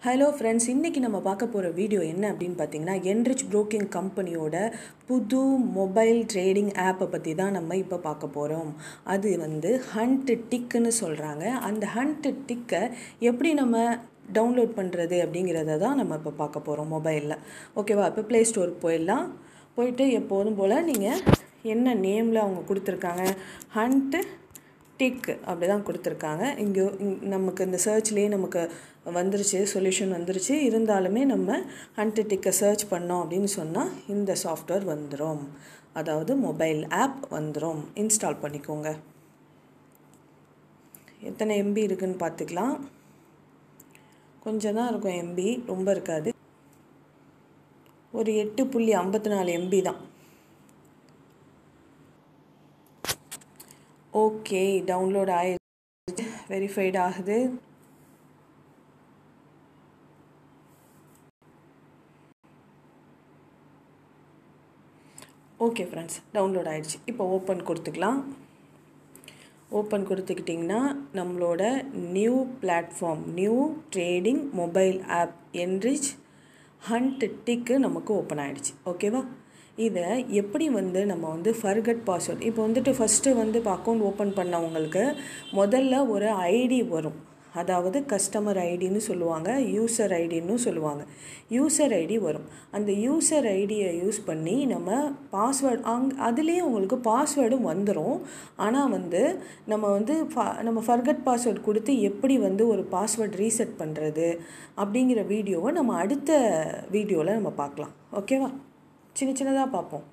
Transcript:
hello friends இன்றைக்கி நம்ம பார்க்க போகிற வீடியோ என்ன அப்படின்னு பார்த்தீங்கன்னா என்ரிச் புரோக்கிங் கம்பெனியோட புது மொபைல் ட்ரேடிங் ஆப்பை பற்றி தான் நம்ம இப்போ பார்க்க போகிறோம் அது வந்து ஹண்ட் டிக்குன்னு சொல்கிறாங்க அந்த ஹண்ட் டிக்கை எப்படி நம்ம டவுன்லோட் பண்ணுறது அப்படிங்கிறத தான் நம்ம இப்போ பார்க்க போகிறோம் மொபைலில் ஓகேவா இப்போ ப்ளே ஸ்டோருக்கு போயிடலாம் போயிட்டு எப்போதும் போல் நீங்கள் என்ன நேமில் அவங்க கொடுத்துருக்காங்க ஹண்ட்டு டிக் அப்படி தான் கொடுத்துருக்காங்க இங்கே நமக்கு இந்த சர்ச்லேயே நமக்கு வந்துருச்சு சொல்யூஷன் வந்துருச்சு இருந்தாலுமே நம்ம ஹண்ட் டிக்கை சர்ச் பண்ணோம் அப்படின்னு சொன்னால் இந்த சாஃப்ட்வேர் வந்துடும் அதாவது மொபைல் ஆப் வந்துடும் இன்ஸ்டால் பண்ணிக்கோங்க எத்தனை எம்பி இருக்குன்னு பார்த்துக்கலாம் கொஞ்சம் தான் இருக்கும் எம்பி ரொம்ப இருக்காது ஒரு எட்டு புள்ளி ஐம்பத்தி நாலு எம்பி தான் ஓகே டவுன்லோட் ஆயிடுச்சு வெரிஃபைட் ஆகுது ஓகே ஃப்ரெண்ட்ஸ் டவுன்லோட் ஆயிடுச்சு இப்போ ஓப்பன் கொடுத்துக்கலாம் ஓப்பன் கொடுத்துக்கிட்டிங்கன்னா நம்மளோட new platform new trading mobile app enrich ஹண்ட் டிக்கு நமக்கு ஓப்பன் ஆகிடுச்சு ஓகேவா இதை எப்படி வந்து நம்ம வந்து ஃபர்கட் பாஸ்வேர்ட் இப்போ வந்துட்டு ஃபஸ்ட்டு வந்து இப்போ அக்கௌண்ட் ஓப்பன் பண்ணவங்களுக்கு முதல்ல ஒரு ஐடி வரும் அதாவது கஸ்டமர் ஐடின்னு சொல்லுவாங்க யூசர் ஐடின்னு சொல்லுவாங்க யூசர் ஐடி வரும் அந்த யூசர் ஐடியை யூஸ் பண்ணி நம்ம பாஸ்வேர்டு அங் அதுலேயே உங்களுக்கு பாஸ்வேர்டும் வந்துடும் ஆனால் வந்து நம்ம வந்து நம்ம ஃபர்கட் பாஸ்வேர்ட் கொடுத்து எப்படி வந்து ஒரு பாஸ்வேர்ட் ரீசெட் பண்ணுறது அப்படிங்கிற வீடியோவை நம்ம அடுத்த வீடியோவில் நம்ம பார்க்கலாம் ஓகேவா சின்ன சின்னதாக பார்ப்போம்